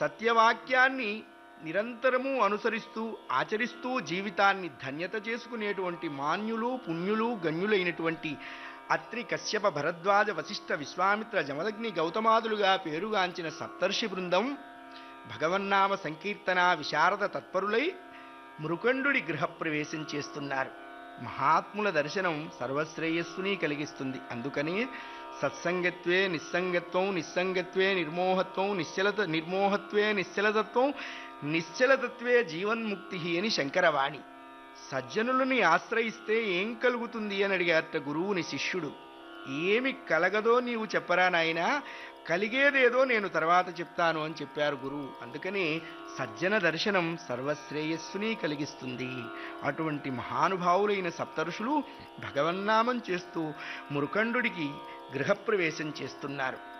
సత్యవాక్యాన్ని నిరంతరము అనుసరిస్తూ ఆచరిస్తూ జీవితాన్ని ధన్యత చేసుకునేటువంటి మాన్యులు పుణ్యులు గణ్యులైనటువంటి అత్రి కశ్యప భరద్వాజ వశిష్ఠ విశ్వామిత్ర జమదగ్ని గౌతమాదులుగా పేరుగాంచిన సప్తర్షి బృందం భగవన్నామ సంకీర్తన విశారద తత్పరులై మృకండుడి గృహప్రవేశం చేస్తున్నారు మహాత్ముల దర్శనం సర్వశ్రేయస్సుని కలిగిస్తుంది అందుకని సత్సంగత్వే నిస్సంగత్వం నిస్సంగత్వే నిర్మోహత్వం నిశ్చలత నిర్మోహత్వే నిశ్చలతత్వం నిశ్చలతత్వే జీవన్ముక్తి అని శంకరవాణి సజ్జనులని ఆశ్రయిస్తే ఏం కలుగుతుంది అని అడిగారట గురువుని శిష్యుడు ఏమి కలగదో నీవు చెప్పరా నాయనా కలిగేదేదో నేను తర్వాత చెప్తాను అని చెప్పారు గురువు అందుకని సజ్జన దర్శనం సర్వశ్రేయస్సుని కలిగిస్తుంది అటువంటి మహానుభావులైన సప్తరుషులు భగవన్నామం చేస్తూ మురుకండుడికి గృహప్రవేశం చేస్తున్నారు